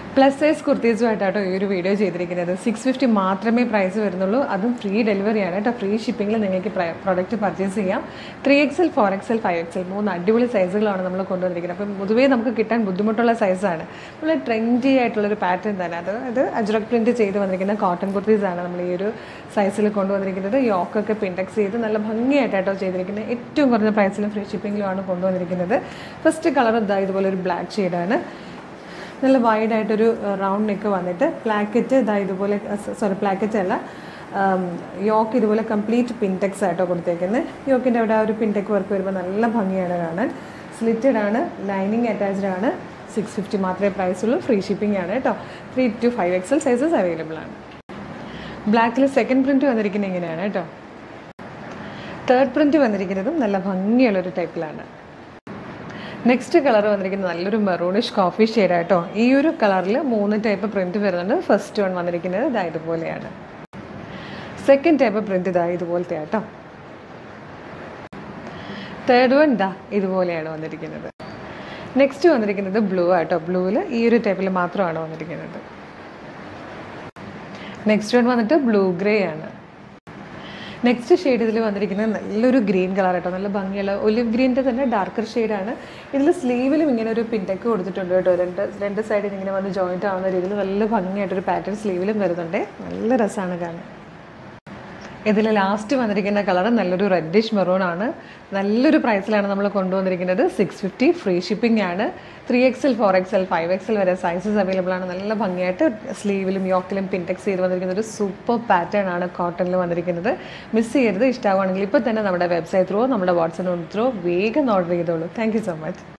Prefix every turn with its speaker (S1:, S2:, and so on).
S1: plus size കുർത്തീസുമായിട്ടാട്ടോ ഈ ഒരു video ചെയ്തിരിക്കുന്നത് സിക്സ് ഫിഫ്റ്റി മാത്രമേ പ്രൈസ് വരുന്നുള്ളൂ അതും ഫ്രീ ഡെലിവറിയാണ് കേട്ടോ ഫ്രീ ഷിപ്പിങ്ങിൽ നിങ്ങൾക്ക് പ്രോഡക്റ്റ് പർച്ചേസ് ചെയ്യാം three X L four X L five X L മൂന്ന് അടിപൊളി സൈസുകളാണ് നമ്മൾ കൊണ്ടുവന്നിരിക്കുന്നത് അപ്പം പൊതുവേ നമുക്ക് കിട്ടാൻ ബുദ്ധിമുട്ടുള്ള സൈസാണ് നമ്മൾ ട്രെൻഡി ആയിട്ടുള്ളൊരു പാറ്റേൺ തന്നെ അത് അത് അജ്രക് പ്രിൻറ്റ് ചെയ്ത് വന്നിരിക്കുന്ന കോട്ടൺ കുർത്തീസാണ് നമ്മൾ ഈ ഒരു സൈസിൽ കൊണ്ടുവന്നിരിക്കുന്നത് യോക്കൊക്കെ പിൻടെക്സ് ചെയ്ത് നല്ല ഭംഗിയായിട്ടാട്ടോ ചെയ്തിരിക്കുന്നത് ഏറ്റവും കുറഞ്ഞ പ്രൈസിലും ഫ്രീ ഷിപ്പിങ്ങിലുമാണ് കൊണ്ടുവന്നിരിക്കുന്നത് ഫസ്റ്റ് കളർ ഇതാ ഇതുപോലെ ഒരു ബ്ലാക്ക് ഷെയ്ഡാണ് നല്ല വൈഡ് ആയിട്ടൊരു റൗണ്ട് നെക്ക് വന്നിട്ട് പ്ലാക്കറ്റ് ഇതാ ഇതുപോലെ സോറി പ്ലാക്കറ്റ് അല്ല യോക്ക് ഇതുപോലെ കംപ്ലീറ്റ് പിൻടെക്സ് ആയിട്ടോ കൊടുത്തേക്കുന്നത് യോക്കിൻ്റെ അവിടെ ആ ഒരു പിൻടെക്ക് വർക്ക് വരുമ്പോൾ നല്ല ഭംഗിയാണ് കാണാൻ സ്ലിറ്റഡ് ആണ് ലൈനിങ് അറ്റാച്ച്ഡ് ആണ് സിക്സ് ഫിഫ്റ്റി മാത്രമേ പ്രൈസ് ഉള്ളൂ ഫ്രീ ഷിപ്പിംഗ് ആണ് കേട്ടോ three to five XL sizes available ആണ് ബ്ലാക്കിൽ സെക്കൻഡ് പ്രിൻറ്റ് വന്നിരിക്കുന്നത് ഇങ്ങനെയാണ് കേട്ടോ തേർഡ് പ്രിൻറ്റ് വന്നിരിക്കുന്നതും നല്ല ഭംഗിയുള്ളൊരു ടൈപ്പിലാണ് നെക്സ്റ്റ് കളർ വന്നിരിക്കുന്നത് നല്ലൊരു മെറൂണിഷ് കോഫി ഷെയ്ഡ് ആട്ടോ ഈ ഒരു കളറിൽ മൂന്ന് ടൈപ്പ് പ്രിന്റ് വരുന്നുണ്ട് ഫസ്റ്റ് വൺ വന്നിരിക്കുന്നത് ഇതാ ഇതുപോലെയാണ് സെക്കൻഡ് ടൈപ്പ് പ്രിന്റ് ഇതാ ഇതുപോലത്തെ ആട്ടോ തേർഡ് വൺ ഇതാ ഇതുപോലെയാണ് വന്നിരിക്കുന്നത് നെക്സ്റ്റ് വന്നിരിക്കുന്നത് ബ്ലൂ ആട്ടോ ബ്ലൂവിൽ ഈ ഒരു ടൈപ്പിൽ മാത്രമാണ് വന്നിരിക്കുന്നത് നെക്സ്റ്റ് വൺ വന്നിട്ട് ബ്ലൂ ഗ്രേ ആണ് നെക്സ്റ്റ് ഷെയ്ഡ് ഇതിൽ വന്നിരിക്കുന്നത് നല്ലൊരു ഗ്രീൻ കളർ കേട്ടോ നല്ല ഭംഗിയുള്ള ഒലിവ് ഗ്രീൻ്റെ തന്നെ ഡാർക്കർ ഷെയ്ഡാണ് ഇതിൽ സ്ലീവിലും ഇങ്ങനെ ഒരു പിൻടെക്ക് കൊടുത്തിട്ടുണ്ട് കേട്ടോ രണ്ട് രണ്ട് സൈഡിൽ ഇങ്ങനെ വന്ന് ജോയിൻ്റ് ആവുന്ന രീതിയിൽ നല്ല ഭംഗിയായിട്ടൊരു പാറ്റേൺ സ്ലീവിലും വരുന്നുണ്ട് നല്ല രസമാണ് കാണാൻ ഇതിൽ ലാസ്റ്റ് വന്നിരിക്കുന്ന കളർ നല്ലൊരു റെഡിഷ് മെറൂൺ ആണ് നല്ലൊരു പ്രൈസിലാണ് നമ്മൾ കൊണ്ടുവന്നിരിക്കുന്നത് സിക്സ് ഫിഫ്റ്റി ഫ്രീ ഷിപ്പിംഗ് ആണ് three X L four X L five X L വരെ സൈസസ് അവൈലബിൾ ആണ് നല്ല ഭംഗിയായിട്ട് സ്ലീവിലും യോക്കിലും പിൻടെക്സ് ചെയ്ത് വന്നിരിക്കുന്ന ഒരു സൂപ്പർ പാറ്റേൺ ആണ് കോട്ടണിൽ വന്നിരിക്കുന്നത് മിസ് ചെയ്യരുത് ഇഷ്ടമാവുകയാണെങ്കിൽ ഇപ്പോൾ തന്നെ നമ്മുടെ വെബ്സൈറ്റ് ത്രൂ നമ്മുടെ വാട്സപ്പ് ത്രൂ വേഗം ഓർഡർ ചെയ്തോളൂ താങ്ക് യു സോ മച്ച്